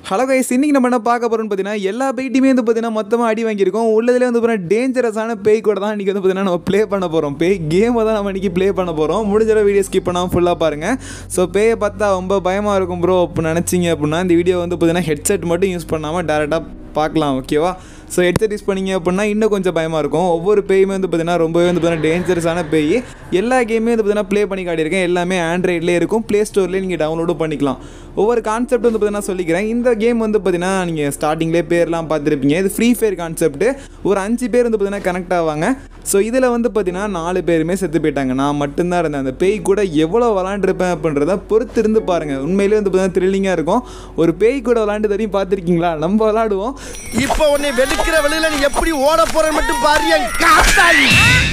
hello guys இன்னைக்கு நம்ம என்ன பார்க்க போறோம்னு பார்த்தீங்கன்னா எல்லா பேய்ட்டுமே வந்து பார்த்தீங்கன்னா மொத்தமாக அடி வாங்கியிருக்கோம் உள்ளதுலேயே வந்து பார்த்தீங்கன்னா டேஞ்சரஸான பேய் கூட தான் இன்றைக்கி வந்து பார்த்தீங்கன்னா நம்ம ப்ளே பண்ண போகிறோம் பேய் கேமை தான் நம்ம இன்றைக்கி ப்ளே பண்ண போகிறோம் முடிஞ்ச வீடியோ ஸ்கிப் பண்ணாமல் ஃபுல்லாக பாருங்கள் ஸோ பேயை பார்த்தா ரொம்ப பயமாக இருக்கும் ப்ரோ அப்போ நினச்சிங்க அப்படின்னா இந்த வீடியோ வந்து பார்த்தீங்கன்னா ஹெட்செட் மட்டும் யூஸ் பண்ணாமல் டேரெக்டாக பார்க்கலாம் ஓகேவா ஸோ ஹெட்செட் யூஸ் பண்ணீங்க அப்படின்னா இன்னும் கொஞ்சம் பயமாக இருக்கும் ஒவ்வொரு பேயுமே வந்து பார்த்தீங்கன்னா ரொம்பவே வந்து பார்த்தீங்கன்னா டேஞ்சரஸான பேய் எல்லா கேமே வந்து பார்த்தீங்கன்னா ப்ளே பண்ணி காட்டியிருக்கேன் எல்லாமே ஆண்ட்ராய்ட்லேயே இருக்கும் ப்ளே ஸ்டோர்லேயே நீங்கள் டவுன்லோடும் பண்ணிக்கலாம் ஒவ்வொரு கான்செப்ட் வந்து பார்த்தீங்கன்னா சொல்லிக்கிறேன் இந்த கேம் வந்து பார்த்தீங்கன்னா நீங்கள் ஸ்டார்டிங்லேயே பேர்லாம் பார்த்துருப்பீங்க இது ஃப்ரீ ஃபயர் கான்செப்ட் ஒரு அஞ்சு பேர் வந்து பார்த்தீங்கன்னா கனெக்ட் ஆவாங்க ஸோ இதில் வந்து பார்த்தீங்கன்னா நாலு பேருமே செத்து போயிட்டாங்க நான் மட்டும்தான் இருந்தேன் அந்த பேய் கூட எவ்வளோ விளாண்டுருப்பேன் அப்படின்றத பொறுத்து இருந்து பாருங்கள் உண்மையிலேயே வந்து பார்த்தீங்கன்னா த்ரில்லிங்காக இருக்கும் ஒரு பேய் கூட விளாண்டு தெரியும் பார்த்துருக்கீங்களா நம்ம விளாடுவோம் இப்போ உன்னை வெளுக்கிற வெளியில நீ எப்படி ஓட போறன்னு மட்டும் பாரு என் காத்தாயி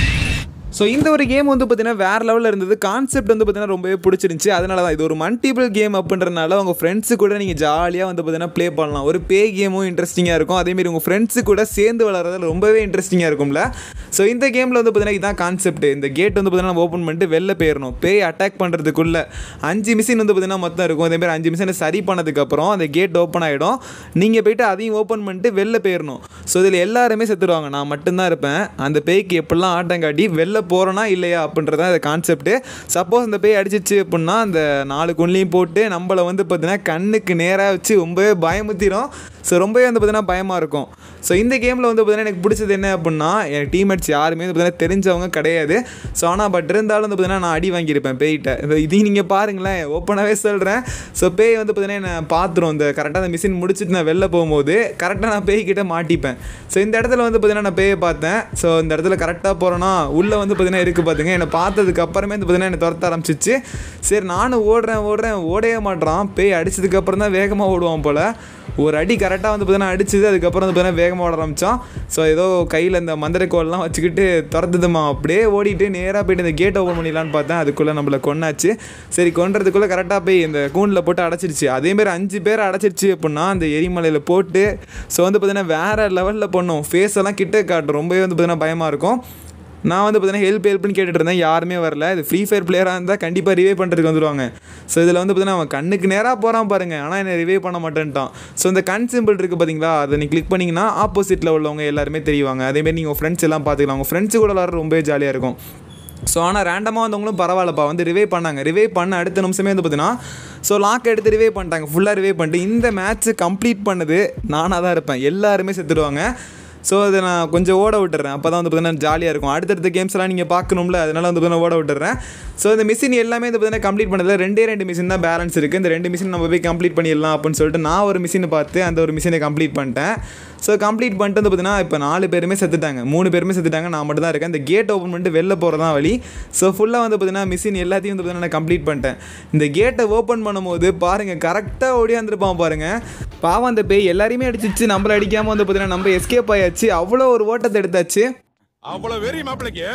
ஸோ இந்த ஒரு கேம் வந்து பார்த்தீங்கன்னா வேறு லெவலில் இருந்தது கான்செப்ட் வந்து பார்த்தீங்கன்னா ரொம்பவே பிடிச்சிருந்துச்சி அதனால தான் இது ஒரு மல்டிபிள் கேம் அப்படின்றனால உங்கள் ஃப்ரெண்ட்ஸு கூட நீங்கள் ஜாலியாக வந்து பார்த்தீங்கன்னா ப்ளே பண்ணலாம் ஒரு பே கேமும் இன்ட்ரெஸ்டிங்காக இருக்கும் அதேமாரி உங்கள் ஃப்ரெண்ட்ஸு கூட சேர்ந்து விளாட்றதுல ரொம்பவே இன்ட்ரெஸ்டிங்காக இருக்கும்ல ஸோ இந்த கேமில் வந்து பார்த்தீங்கன்னா இதான் கான்செப்ட் இந்த கேட் வந்து பார்த்தீங்கன்னா நம்ம ஓப்பன் பண்ணிட்டு வெளில போயிடணும் பேய் அட்டாக் பண்ணுறதுக்குள்ள அஞ்சு மிஷின் வந்து பார்த்தீங்கன்னா மொத்தம் இருக்கும் அதேமாதிரி அஞ்சு மிஷினை சரி பண்ணதுக்கப்புறம் அந்த கேட் ஓப்பன் ஆகிடும் நீங்கள் போயிட்டு அதையும் ஓப்பன் பண்ணிட்டு வெளில போயிடணும் ஸோ இதில் எல்லாருமே செத்துருவாங்க நான் மட்டும்தான் இருப்பேன் அந்த பேய்க்கு எப்படிலாம் ஆட்டம் காட்டி வெளில போகிறோன்னா இல்லையா அப்படின்றதான் இந்த கான்செப்ட்டு சப்போஸ் அந்த பேய் அடிச்சிச்சு அப்படின்னா அந்த நாலு குண்லையும் போட்டு நம்மளை வந்து பார்த்தீங்கன்னா கண்ணுக்கு நேராக வச்சு ரொம்பவே பயமுத்திரும் ஸோ ரொம்பவே வந்து பார்த்தீங்கன்னா பயமாக இருக்கும் ஸோ இந்த கேமில் வந்து பார்த்தீங்கன்னா எனக்கு பிடிச்சது என்ன அப்படின்னா என் டீம்மேட்ஸ் யாருமே வந்து பார்த்தீங்கன்னா தெரிஞ்சவங்க கிடையாது ஸோ ஆனால் பட் இருந்தாலும் வந்து பார்த்தீங்கன்னா நான் அடி வாங்கியிருப்பேன் பேய்கிட்ட இந்த இதையும் நீங்கள் பாருங்களேன் ஓப்பனாகவே சொல்கிறேன் ஸோ பேய் வந்து பார்த்தீங்கன்னா என்னை பார்த்துரும் இந்த கரெக்டாக அந்த மிஷின் முடிச்சுட்டு நான் வெளில போகும்போது கரெக்டாக நான் பேய்கிட்ட மாட்டிப்பேன் ஸோ இந்த இடத்துல வந்து பார்த்தீங்கன்னா நான் பேயை பார்த்தேன் ஸோ இந்த இடத்துல கரெக்டாக போகிறேன்னா உள்ளே வந்து பார்த்தீங்கன்னா இருக்குது பார்த்துங்க என்னை பார்த்ததுக்கு அப்புறமே வந்து பார்த்தீங்கன்னா என்னை துரத்த ஆரம்பிச்சிச்சு சரி நானும் ஓடுறேன் ஓடுறேன் ஓடவே மாட்றான் பேய் அடிச்சதுக்கப்புறம் தான் வேகமாக ஓடுவான் போல் ஒரு அடி கரெக்டாக வந்து பார்த்தீங்கன்னா அடிச்சது அதுக்கப்புறம் வந்து பார்த்தீங்கன்னா வேகமாக ஓட ஆரம்பித்தான் ஸோ ஏதோ கையில் இந்த மந்திரக்கோல்லாம் வச்சுக்கிட்டு துரத்துதுமா அப்படியே ஓடிட்டு நேராக போயிட்டு இந்த கேட் ஓப்பன் பண்ணிடலான்னு பார்த்தேன் அதுக்குள்ளே நம்மளை கொன்னாச்சு சரி கொன்றதுக்குள்ளே கரெக்டாக போய் இந்த கூண்டில் போட்டு அடைச்சிருச்சு அதேமாரி அஞ்சு பேர் அடைச்சிருச்சு அப்படின்னா அந்த எரிமலையில் போட்டு ஸோ வந்து பார்த்தீங்கன்னா வேறு லெவலில் பண்ணும் ஃபேஸ் எல்லாம் கிட்ட காட்டும் ரொம்பவே வந்து பார்த்தீங்கன்னா பயமாக இருக்கும் நான் வந்து பார்த்தீங்கன்னா ஹெல்ப் ஹெல்ப்னு கேட்டுட்டு இருந்தேன் யாருமே வரல இது ஃப்ரீ ஃபயர் பிளேயராக இருந்தால் கண்டிப்பாக ரிவே பண்ணுறதுக்கு வந்துடுவாங்க ஸோ இதில் வந்து பார்த்தீங்கன்னா அவன் கண்ணுக்கு நேராக போகிறான் பாருங்க ஆனால் என்னை ரிவே பண்ண மாட்டேன்ட்டான் ஸோ இந்த கண் சிம்பிள் இருக்குது பார்த்தீங்களா அதை நீ கிளிக் பண்ணிங்கன்னா ஆப்போசிட்டில் உள்ளவங்க எல்லாருமே தெரியுவாங்க அதேமாரி நீங்கள் ஃப்ரெண்ட்ஸ் எல்லாம் பார்த்துக்கலாம் உங்கள் ஃப்ரெண்ட்ஸு கூட விளாட்ற ரொம்பவே ஜாலியாக இருக்கும் ஸோ ஆனால் ரேண்டமாக வந்தவங்களும் பரவாயில்லப்பா வந்து ரிவே பண்ணாங்க ரிவே பண்ண அடுத்த நிமிஷமே வந்து பார்த்தீங்கன்னா ஸோ லாக் எடுத்து ரிவே பண்ணிட்டாங்க ஃபுல்லாக ரிவே பண்ணிட்டு இந்த மேட்ச்சு கம்ப்ளீட் பண்ணது நானாக தான் இருப்பேன் எல்லாருமே செத்துடுவாங்க ஸோ அதை நான் கொஞ்சம் ஓட விட்டுறேன் அப்போ தான் வந்து பார்த்தீங்கன்னா ஜாலியாக இருக்கும் அடுத்தடுத்த கேம்ஸ்லாம் நீங்கள் பார்க்கணும்ல அதனால் வந்து பார்த்தீங்கன்னா ஓட விட்டுறேன் ஸோ இந்த மிஷின் எல்லாமே வந்து பார்த்தீங்கன்னா கம்ப்ளீட் பண்ணதில் ரெண்டே ரெண்டு மிஷின் தான் பேலன்ஸ் இருக்குது இந்த ரெண்டு மிஷின் நம்ம போய் கம்ப்ளீட் பண்ணிடலாம் அப்படின்னு சொல்லிட்டு நான் ஒரு மிஷினை பார்த்து அந்த ஒரு மிஷினை கம்ப்ளீட் பண்ணிட்டேன் ஸோ கம்ப்ளீட் பண்ணிட்டு வந்து பார்த்தீங்கன்னா இப்போ நாலு பேருமே செத்துட்டாங்க மூணு பேருமே செத்துட்டாங்க நான் மட்டும் தான் இருக்கேன் இந்த கேட் ஓப்பன் பண்ணிட்டு வெளில போகிறதா வழி ஸோ ஃபுல்லாக வந்து பார்த்தீங்கன்னா மிஷின் எல்லாத்தையும் வந்து பார்த்தீங்கன்னா நான் கம்ப்ளீட் பண்ணிட்டேன் இந்த கேட்டை ஓப்பன் பண்ணும்போது பாருங்கள் கரெக்டாக ஓடியாந்துருப்பான் பாருங்கள் பாவம் அந்த பேய் எல்லாரையுமே அடிச்சிச்சு நம்மளை அடிக்காமல் வந்து பார்த்தீங்கன்னா நம்ம எஸ்கேப் ஆயாச்சு அவ்வளோ ஒரு ஓட்டத்தை எடுத்தாச்சு அவ்வளவு வெறி மாப்பிளைக்கு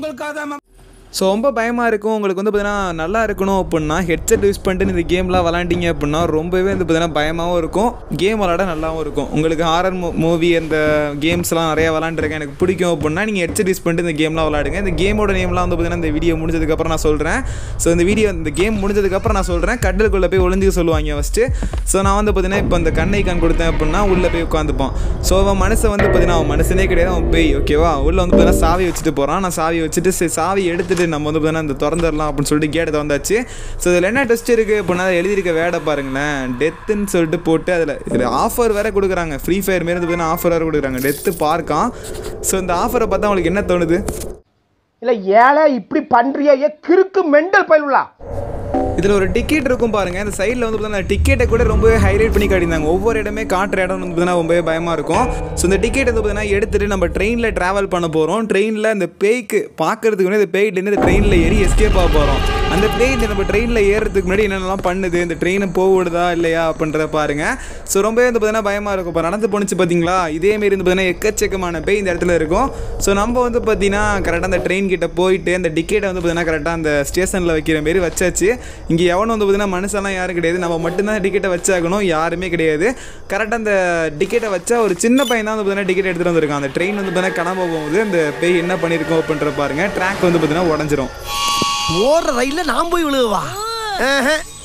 ஸோ ரொம்ப பயமாக இருக்கும் உங்களுக்கு வந்து பார்த்தீங்கன்னா நல்லா இருக்கணும் அப்படின்னா ஹெட்செட் யூஸ் பண்ணிட்டு இந்த கேம்லாம் விளாண்டிங்க அப்படின்னா ரொம்பவே வந்து பார்த்தீங்கன்னா பயமாகவும் இருக்கும் கேம் விளாட நல்லாவும் இருக்கும் உங்களுக்கு ஹாரர் மூவி அந்த கேம்ஸ்லாம் நிறையா விளாண்டுருக்கேன் எனக்கு பிடிக்கும் அப்படின்னா நீங்கள் ஹெட்செட் யூஸ் பண்ணிட்டு இந்த கேம்லாம் விளாடுங்க இந்த கேமோட நேம்லாம் வந்து பார்த்தீங்கன்னா இந்த வீடியோ முடிஞ்சதுக்கப்புறம் நான் சொல்கிறேன் ஸோ இந்த வீடியோ இந்த கேம் முடிஞ்சதுக்கப்புறம் நான் சொல்கிறேன் கடலுக்குள்ளே போய் ஒளிஞ்சுக்க சொல்லுவாங்க ஃபஸ்ட்டு ஸோ நான் வந்து பார்த்தீங்கன்னா இப்போ இந்த கண்ணை கண் கொடுத்தேன் அப்படின்னா உள்ளே போய் உட்காந்துப்பான் ஸோ அவன் மனசை வந்து பார்த்தீங்கன்னா அவன் மனுஷனே கிடையாது அவன் பேய் ஓகேவா உள்ளே வந்து பார்த்தீங்கன்னா சாவி வச்சுட்டு போகிறான் நான் சாவி வச்சுட்டு சரி சாவி எடுத்துட்டு நம்ம வந்து பார்த்தீங்கன்னா இந்த திறந்துடலாம் அப்படின்னு சொல்லிட்டு கேட்டை வந்தாச்சு ஸோ இதில் என்ன டெஸ்ட் இருக்குது அப்படின்னா அதில் எழுதியிருக்க வேடை பாருங்களேன் டெத்துன்னு சொல்லிட்டு போட்டு அதில் இதில் ஆஃபர் வேறு கொடுக்குறாங்க ஃப்ரீ ஃபயர் மாரி வந்து பார்த்தீங்கன்னா ஆஃபர் வேறு கொடுக்குறாங்க டெத்து பார்க்கான் ஸோ இந்த ஆஃபரை பார்த்தா உங்களுக்கு என்ன தோணுது இல்ல ஏழை இப்படி பண்றியா ஏ கிறுக்கு மெண்டல் பயிலுலா இதில் ஒரு டிக்கெட் இருக்கும் பாருங்க இந்த சைடில் வந்து பார்த்தீங்கன்னா டிக்கெட்டை கூட ரொம்பவே ஹைலைட் பண்ணி காட்டியிருந்தாங்க ஒவ்வொரு இடமே காட்டுற இடம் வந்து பார்த்தீங்கன்னா ரொம்பவே பயமாக இருக்கும் ஸோ இந்த டிக்கெட் வந்து பார்த்தீங்கன்னா எடுத்துகிட்டு நம்ம ட்ரெயினில் ட்ராவல் பண்ண போகிறோம் ட்ரெயினில் அந்த பேய்க்கு பார்க்கறதுக்கு முன்னாடி இந்த பேய்ட்டு இந்த ட்ரெயினில் ஏறி எஸ்கேப் ஆக போகிறோம் அந்த பேய் நம்ம ட்ரெயினில் ஏறுறதுக்கு முன்னாடி என்னென்னலாம் பண்ணுது இந்த ட்ரெயினை போகுதா இல்லையா அப்படின்றத பாருங்க ஸோ ரொம்பவே வந்து பார்த்தீங்கன்னா பயமாக இருக்கும் இப்போ நடந்து போணுச்சு பார்த்தீங்களா இதேமாரி வந்து பார்த்தீங்கன்னா எக்கச்சக்கமான பேய் இந்த இடத்துல இருக்கும் ஸோ நம்ம வந்து பார்த்தீங்கன்னா கரெக்டாக அந்த ட்ரெயின் கிட்ட போயிட்டு அந்த டிக்கெட்டை வந்து பார்த்தீங்கன்னா கரெக்டாக அந்த ஸ்டேஷனில் வைக்கிற மாரி வச்சாச்சு இங்கே எவனும் வந்து பார்த்தீங்கன்னா மனுஷெல்லாம் யாரும் கிடையாது நம்ம மட்டும்தான் டிக்கெட்டை வச்சாகணும் யாருமே கிடையாது கரெக்டாக அந்த டிக்கெட்டை வச்சா ஒரு சின்ன பையன் தான் வந்து பார்த்தீங்கன்னா டிக்கெட் எடுத்துகிட்டு வந்திருக்கான் அந்த ட்ரெயின் வந்து பார்த்தீங்கன்னா கிளம்ப போகும்போது அந்த பேய் என்ன பண்ணியிருக்கோம் அப்படின்ற பாருங்க ட்ராக் வந்து பார்த்தீங்கன்னா உடஞ்சிரும் ஓடுற ரயில்ல நான் போய் விழுவா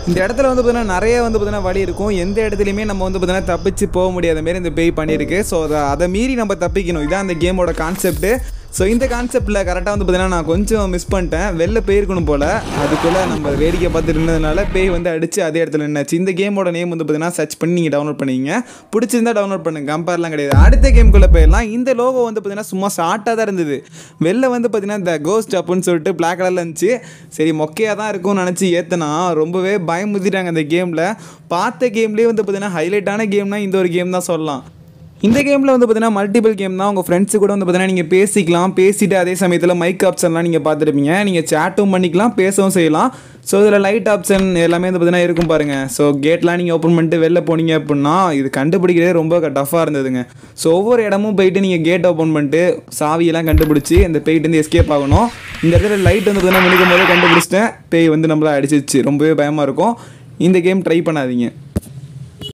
இந்த இடத்துல வந்து பார்த்தீங்கன்னா நிறைய வந்து பார்த்தீங்கன்னா வழி இருக்கும் எந்த இடத்துலையுமே நம்ம வந்து பார்த்தீங்கன்னா தப்பிச்சு போக முடியாத மாரி இந்த பேய் பண்ணியிருக்கு ஸோ அதை அதை மீறி நம்ம தப்பிக்கணும் இதான் அந்த கேமோட கான்செப்ட்டு ஸோ இந்த கான்செப்ட்டில் கரெக்டாக வந்து பார்த்தீங்கன்னா நான் கொஞ்சம் மிஸ் பண்ணிட்டேன் வெளில போயிருக்கணும் போல் அதுக்குள்ளே நம்ம வேடிக்கை பார்த்துட்டு இருந்ததுனால பேய் வந்து அடித்து அதே இடத்துல நின்னாச்சு இந்த கேமோட நேம் வந்து பார்த்தீங்கன்னா சர்ச் பண்ணி நீங்கள் டவுன்லோட் பண்ணிங்க பிடிச்சிருந்தா டவுன்லோட் பண்ணுங்க கம்பேர்லாம் கிடையாது அடுத்த கேம்குள்ளே போயிடலாம் இந்த லோகோ வந்து பார்த்தீங்கன்னா சும்மா ஷார்ட்டாக தான் இருந்தது வெளில வந்து பார்த்தீங்கன்னா இந்த கோஸ்ட் அப்புன்னு சொல்லிட்டு பிளாக் கலரில் இருந்துச்சு சரி மொக்கையாக தான் இருக்கும்னு நினச்சி ஏற்றினா ரொம்பவே பயமுறுத்திட்டாங்க அந்த கேமில் பார்த்த கேம்லேயே வந்து பார்த்தீங்கன்னா ஹைலைட்டான கேம்னா இந்த ஒரு கேம் தான் சொல்லலாம் இந்த கேமில் வந்து பார்த்தீங்கன்னா மல்டிபிள் கேம் தான் உங்கள் ஃப்ரெண்ட்ஸு கூட வந்து பார்த்தீங்கன்னா நீங்கள் பேசிக்கலாம் பேசிட்டு அதே சமயத்தில் மைக் ஆப்ஷன்லாம் நீங்கள் பார்த்துருப்பீங்க நீங்கள் சேட்டும் பண்ணிக்கலாம் பேசவும் செய்யலாம் ஸோ இதில் லைட் ஆப்ஷன் எல்லாமே வந்து பார்த்தீங்கன்னா இருக்கும் பாருங்கள் ஸோ கேட்லாம் நீங்கள் ஓப்பன் பண்ணிட்டு வெளில போனீங்க அப்படின்னா இது கண்டுபிடிக்கிறதே ரொம்ப டஃப்பாக இருந்ததுங்க ஸோ ஒவ்வொரு இடமும் போயிட்டு நீங்கள் கேட் ஓப்பன் பண்ணிட்டு சாவியெல்லாம் கண்டுபிடிச்சி அந்த பேய்ட்டு வந்து எஸ்கேப் ஆகணும் இந்த இடத்துல லைட் வந்து பார்த்தீங்கன்னா மினிக்கும் போது கண்டுபிடிச்சிட்டேன் பேய் வந்து நம்மளை அடிச்சிச்சு ரொம்பவே பயமாக இருக்கும் இந்த கேம் ட்ரை பண்ணாதீங்க